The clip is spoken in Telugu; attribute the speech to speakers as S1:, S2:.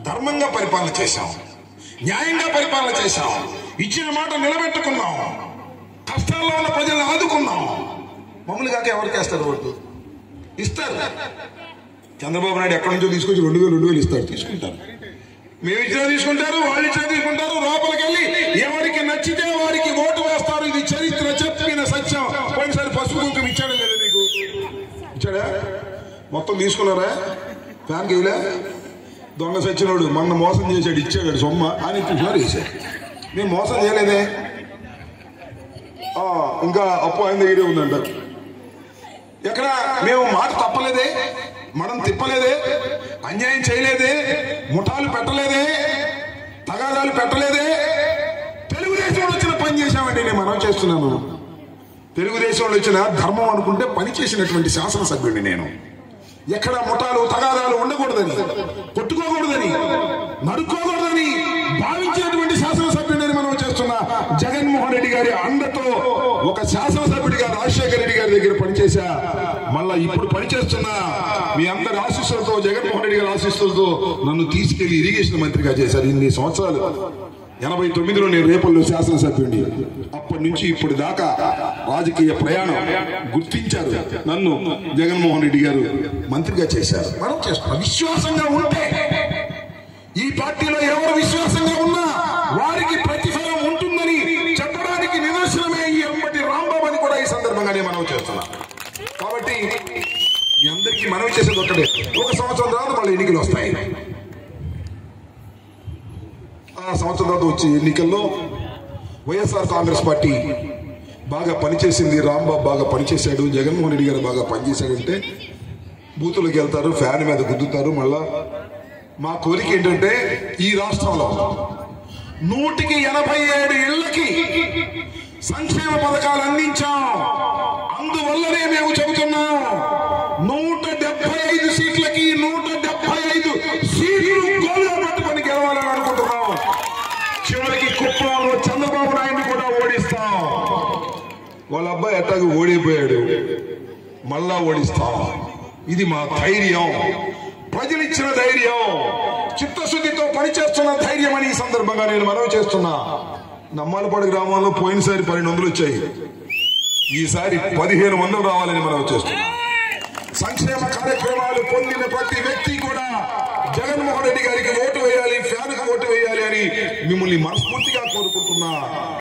S1: ధర్మంగా పరిపాలన చేశాం న్యాయంగా పరిపాలన చేశాం ఇచ్చిన మాట నిలబెట్టుకున్నాం కష్టాల్లో ఉన్న ప్రజలను ఆదుకున్నాం మమ్మల్ని కాక ఎవరికి వేస్తారు ఓటు ఇస్తారు చంద్రబాబు నాయుడు ఎక్కడి నుంచో తీసుకొచ్చి రెండు వేలు రెండు వేలు ఇస్తారు తీసుకుంటారు మేము ఇచ్చినా తీసుకుంటారు వాళ్ళు ఇచ్చినా తీసుకుంటారు లోపలికి వెళ్ళి ఎవరికి నచ్చితే వారికి ఓటు వేస్తారు ఇది చరిత్ర చెప్పిన సత్యం పోయినసారి పసుపు కుంకుమ ఇచ్చాడా లేదా నీకు ఇచ్చాడా మొత్తం తీసుకున్నారా ఫ్యాన్ గీలే దొంగ సచ్చినోడు మొన్న మోసం చేశాడు ఇచ్చాడు సొమ్మ అని చూసారు వేసాడు నేను మోసం చేయలేదే ఆ, ఇంకా అప్పు ఆయన దగ్గరే ఉందంట ఎక్కడ మేము మాట తప్పలేదే మనం తిప్పలేదే అన్యాయం చేయలేదే ముఠాలు పెట్టలేదే తగాదాలు పెట్టలేదే తెలుగుదేశం వచ్చిన పని చేశామండి నేను మనం చేస్తున్నాను తెలుగుదేశం వచ్చిన ధర్మం అనుకుంటే పని చేసినటువంటి శాసనసభ్యుడిని నేను ఎక్కడ ముఠాలు తగాదాలు ఉండకూడదని కొట్టుకోకూడదని నడుక్కోకూడదని భావించినటువంటి శాసనసభ్యుడిని మనం చేస్తున్న జగన్మోహన్ రెడ్డి గారి అండతో ఒక శాసనసభ్యుడిగా రాజశేఖర రెడ్డి గారి దగ్గర పనిచేశా మళ్ళా ఇప్పుడు పనిచేస్తున్న మీ అందరి ఆశీస్సులతో జగన్మోహన్ రెడ్డి గారి ఆశీస్సులతో నన్ను తీసుకెళ్లి ఇరిగేషన్ మంత్రిగా చేశారు ఇన్ని సంవత్సరాలు ఎనభై తొమ్మిదిలో నేను రేపల్లో శాసనసభ్యుడిని అప్పటి నుంచి ఇప్పుడు దాకా రాజకీయ ప్రయాణం గుర్తించారు నన్ను జగన్మోహన్ రెడ్డి గారు మంత్రిగా చేశారు మనం చేస్తాం విశ్వాసంగా ఉంటే ఈ పార్టీలో ఎవరు విశ్వాసంగా ఉన్నా వారికి ప్రతిఫలం ఉంటుందని చెప్పడానికి నిదర్శనమే ఈ అంబటి రాంబాబు అని కూడా ఈ సందర్భంగానే మనం చేస్తున్నాం కాబట్టి మీ అందరికీ మనవి చేసేది ఒక్కటే ఒక సంవత్సరం తర్వాత మళ్ళీ ఎన్నికలు వస్తాయి ఆ సంవత్సరం తర్వాత వచ్చే ఎన్నికల్లో వైఎస్ఆర్ కాంగ్రెస్ పార్టీ బాగా పనిచేసింది రాంబాబు బాగా పనిచేశాడు జగన్మోహన్ రెడ్డి గారు బాగా పనిచేశాడంటే బూతులకు వెళ్తారు ఫ్యాన్ మీద గుద్దుతారు మళ్ళా మా కోరిక ఏంటంటే ఈ రాష్ట్రంలో నూటికి ఎనభై ఏడు ఇళ్లకి సంక్షేమ పథకాలు అందించాం అందువల్లనే మేము చెబుతున్నాం నూట డెబ్బై ఐదు సీట్లకి నూట డెబ్బై ఐదు సీట్లు గోలుగా పట్టుకొని గెలవాలని అనుకుంటున్నాం చివరికి కుప్పంలో చంద్రబాబు నాయుడిని కూడా ఓడిస్తాం వాళ్ళ అబ్బాయి ఎట్టాగు ఓడిపోయాడు మళ్ళా ఓడిస్తాం ఇది మా ధైర్యం ప్రజలు ఇచ్చిన ధైర్యం చిత్తశుద్ధితో పనిచేస్తున్న ధైర్యం అని ఈ సందర్భంగా నేను మనవి చేస్తున్నా నమ్మాలపాడు గ్రామంలో పోయినసారి పన్నెండు వందలు వచ్చాయి ఈసారి పదిహేను వందలు రావాలని మనం చేస్తున్నాం సంక్షేమ కార్యక్రమాలు పొందిన ప్రతి వ్యక్తి కూడా జగన్మోహన్ రెడ్డి గారికి ఓటు వేయాలి ఫ్యాన్కు ఓటు వేయాలి అని మిమ్మల్ని మనస్ఫూర్తిగా కోరుకుంటున్నా